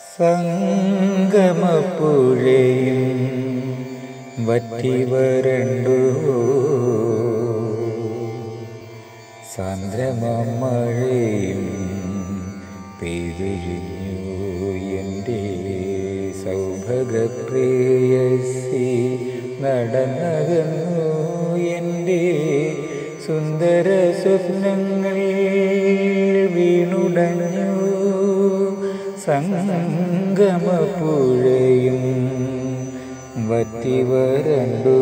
സംഗമപ്പുഴയും വറ്റി വരണ്ടു സാന്ദ്രമഴയും പെയ്തൊഴിഞ്ഞു എൻ്റെ സൗഭഗപ്രേയസി നടന്നകന്നു എൻ്റെ സുന്ദര സ്വപ്നങ്ങൾ വീണുടഞ്ഞു സംഗമപ്പുഴയും വറ്റി വരണ്ടു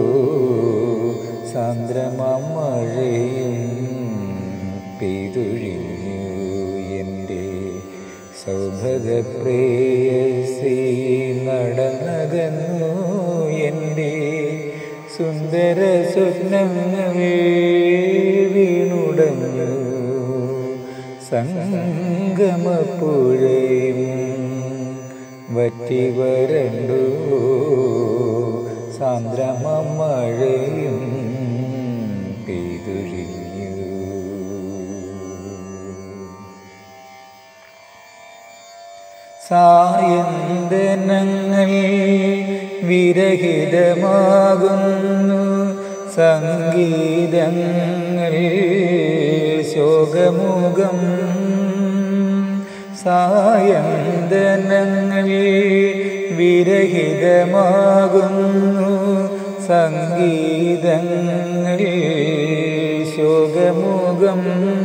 സാന്ദ്രമഴയും പെയ്തൊഴിഞ്ഞു എൻ്റെ സൗഭഗപ്രേയസി നടന്നകന്നു എൻ്റെ സുന്ദര സ്വപ്നങ്ങൾ വീണുടഞ്ഞു സംഗമപ്പുഴയും വറ്റി വരണ്ടു സാന്ദ്രമഴയും പെയ്തൊഴിഞ്ഞു സായന്തനങ്ങൾ വിരഹിതമാകുന്നു സംഗീതങ്ങൾ ശോകമുഖം സായന്തനങ്ങൾ വിരഹിതമാകുന്നു സംഗീതങ്ങൾ ശോകമുഖം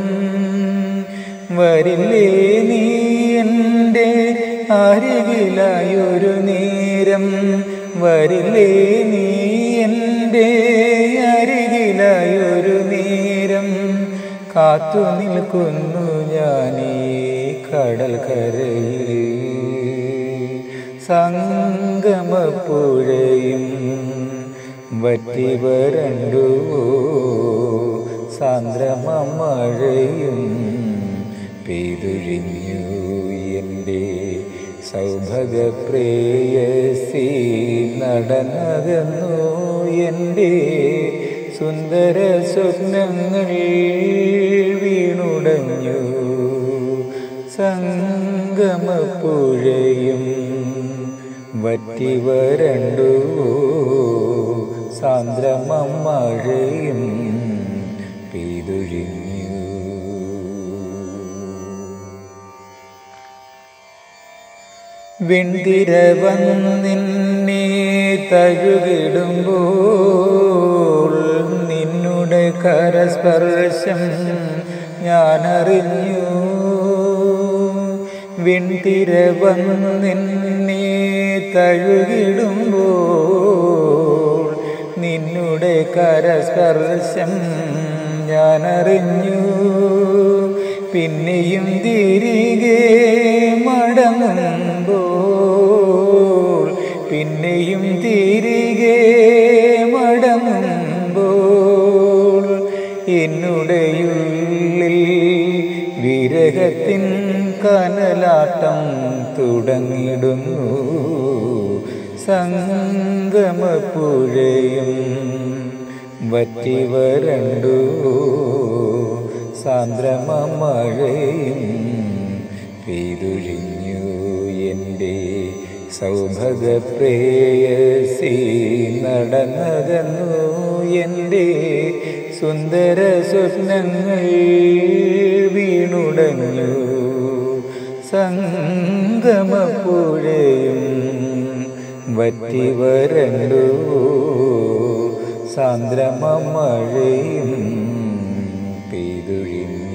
വരില്ലേ നീ എൻ്റെ അരികിലായൊരു നേരം വരില്ലേ നീ എൻ്റെ അരികിലായൊരു നേരം കാത്തു നിൽക്കുന്നു ഞാനീ കടൽ കരയിൽ സംഗമപ്പുഴയും വറ്റി വരണ്ടു സാന്ദ്രമഴയും പെയ്തൊഴിഞ്ഞു എൻ്റെ സൗഭഗപ്രേയസി നടന്നകന്നു എൻ്റെ സുന്ദര സ്വപ്നങ്ങൾ വീണുടഞ്ഞു സംഗമപ്പുഴയും വറ്റി വരണ്ടു സാന്ദ്രമഴയും പെയ്തൊഴിഞ്ഞു വെണ്ടിര വന്നിന്നെ തഴുകിടുമ്പോൾ നിന്നുടെ കരസ്പർശം ഞാനറിഞ്ഞു വെണ്ടിര വന്നിന്നെ തഴുകിടുമ്പോൾ നിന്നുടെ കരസ്പർശം ഞാനറിഞ്ഞു പിന്നെയും തിരികെ മടങ്ങുമ്പോൾ പിന്നെയും തിരികെ മടങ്ങുമ്പോൾ എന്നുടെയുള്ളിൽ വിരഹത്തിൻ കനലാട്ടം തുടങ്ങിടുന്നു സംഗമപ്പുഴയും വറ്റി വരണ്ടു സാന്ദ്രമഴയും പെയ്തൊഴിഞ്ഞു എൻ്റെ സൗഭഗപ്രേയസി നടന്നകന്നു എൻ്റെ സുന്ദര സ്വപ്നങ്ങൾ വീണുടഞ്ഞു സംഗമപ്പുഴയും വറ്റി വരണ്ടു സാന്ദ്രമഴയും പെയ്തൊഴിഞ്ഞു